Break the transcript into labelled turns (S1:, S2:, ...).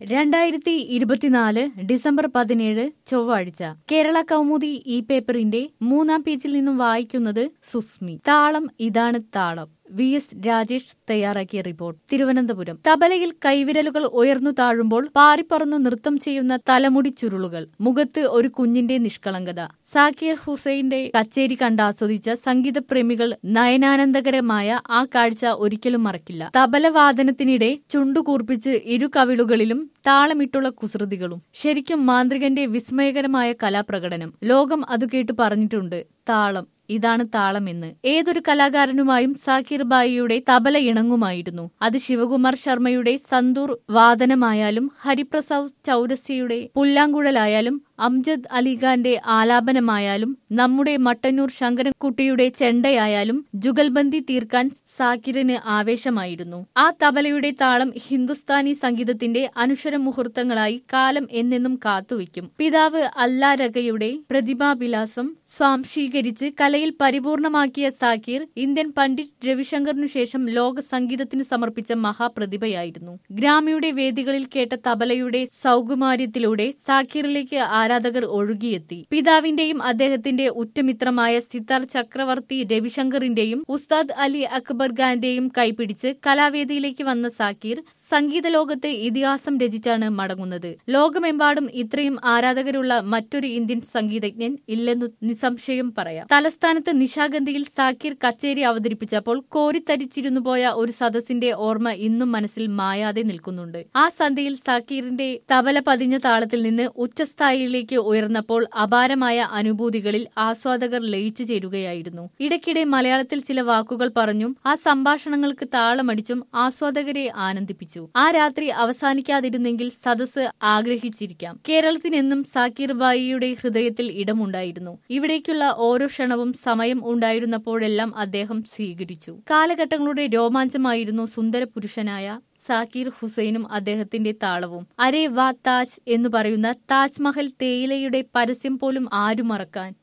S1: രണ്ടായിരത്തി ഇരുപത്തിനാല് ഡിസംബർ പതിനേഴ് ചൊവ്വാഴ്ച കേരള കൗമുദി ഈ പേപ്പറിന്റെ മൂന്നാം പേജിൽ നിന്നും വായിക്കുന്നത് സുസ്മി താളം ഇതാണ് താളം വി എസ് രാജേഷ് തയ്യാറാക്കിയ റിപ്പോർട്ട് തിരുവനന്തപുരം തബലയിൽ കൈവിരലുകൾ ഉയർന്നു താഴുമ്പോൾ പാറിപ്പറന്നു നൃത്തം ചെയ്യുന്ന തലമുടി ചുരുളുകൾ മുഖത്ത് ഒരു കുഞ്ഞിന്റെ നിഷ്കളങ്കത സാക്കിർ ഹുസൈന്റെ കച്ചേരി കണ്ടാസ്വദിച്ച സംഗീതപ്രേമികൾ നയനാനന്ദകരമായ ആ കാഴ്ച ഒരിക്കലും മറക്കില്ല തബലവാദനത്തിനിടെ ചുണ്ടുകൂർപ്പിച്ച് ഇരു കവിളുകളിലും താളമിട്ടുള്ള കുസൃതികളും ശരിക്കും മാന്ത്രികന്റെ വിസ്മയകരമായ കലാപ്രകടനം ലോകം അത് കേട്ട് പറഞ്ഞിട്ടുണ്ട് താളം ഇതാണ് താളമെന്ന് ഏതൊരു കലാകാരനുമായും സാക്കിർ ബായിയുടെ തബല ഇണങ്ങുമായിരുന്നു അത് ശിവകുമാർ ശർമ്മയുടെ സന്തൂർ വാദനമായാലും ഹരിപ്രസാദ് ചൌരസ്യയുടെ പുല്ലാങ്കുഴലായാലും അംജദ് അലിഖാന്റെ ആലാപനമായാലും നമ്മുടെ മട്ടന്നൂർ ശങ്കരൻകുട്ടിയുടെ ചെണ്ടയായാലും ജുഗൽബന്ദി തീർക്കാൻ സാക്കിറിന് ആവേശമായിരുന്നു ആ തബലയുടെ താളം ഹിന്ദുസ്ഥാനി സംഗീതത്തിന്റെ അനുഷര മുഹൂർത്തങ്ങളായി കാലം എന്നെന്നും കാത്തുവയ്ക്കും പിതാവ് അല്ലാരകയുടെ പ്രതിഭാവിലാസം സ്വാംശീകരിച്ച് കലയിൽ പരിപൂർണമാക്കിയ സാക്കിർ ഇന്ത്യൻ പണ്ഡിറ്റ് രവിശങ്കറിനു ശേഷം ലോക സംഗീതത്തിനു സമർപ്പിച്ച മഹാപ്രതിഭയായിരുന്നു ഗ്രാമിയുടെ വേദികളിൽ കേട്ട തബലയുടെ സൗകുമാര്യത്തിലൂടെ സാക്കിറിലേക്ക് ആരാധകർ ഒഴുകിയെത്തി പിതാവിന്റെയും അദ്ദേഹത്തിന്റെ ഉറ്റമിത്രമായ സിത്താർ ചക്രവർത്തി രവിശങ്കറിന്റെയും ഉസ്താദ് അലി അക്ബർ ഖാന്റെയും കൈപിടിച്ച് കലാവേദിയിലേക്ക് വന്ന സാക്കിർ സംഗീത ലോകത്തെ ഇതിഹാസം രചിച്ചാണ് മടങ്ങുന്നത് ലോകമെമ്പാടും ഇത്രയും ആരാധകരുള്ള മറ്റൊരു ഇന്ത്യൻ സംഗീതജ്ഞൻ ഇല്ലെന്നു നിസ്സംശയം പറയാം തലസ്ഥാനത്ത് നിശാഗന്ധിയിൽ സാക്കിർ കച്ചേരി അവതരിപ്പിച്ചപ്പോൾ കോരിത്തരിച്ചിരുന്നു പോയ ഒരു സദസ്സിന്റെ ഓർമ്മ ഇന്നും മനസ്സിൽ മായാതെ നിൽക്കുന്നുണ്ട് ആ സന്ധ്യയിൽ സാക്കീറിന്റെ തബല പതിഞ്ഞ താളത്തിൽ നിന്ന് ഉച്ചസ്ഥായിയിലേക്ക് ഉയർന്നപ്പോൾ അപാരമായ അനുഭൂതികളിൽ ആസ്വാദകർ ലയിച്ചു ചേരുകയായിരുന്നു ഇടയ്ക്കിടെ മലയാളത്തിൽ ചില വാക്കുകൾ പറഞ്ഞും ആ സംഭാഷണങ്ങൾക്ക് താളമടിച്ചും ആസ്വാദകരെ ആനന്ദിപ്പിച്ചു ആ രാത്രി അവസാനിക്കാതിരുന്നെങ്കിൽ സദസ് ആഗ്രഹിച്ചിരിക്കാം കേരളത്തിനെന്നും സാക്കിർ ബായിയുടെ ഹൃദയത്തിൽ ഇടമുണ്ടായിരുന്നു ഇവിടേക്കുള്ള ഓരോ ക്ഷണവും സമയം ഉണ്ടായിരുന്നപ്പോഴെല്ലാം അദ്ദേഹം സ്വീകരിച്ചു കാലഘട്ടങ്ങളുടെ രോമാഞ്ചമായിരുന്നു സുന്ദര പുരുഷനായ സാക്കിർ ഹുസൈനും അദ്ദേഹത്തിന്റെ താളവും അരേ വാ താജ് എന്ന് പറയുന്ന താജ്മഹൽ തേയിലയുടെ പരസ്യം പോലും ആരു മറക്കാൻ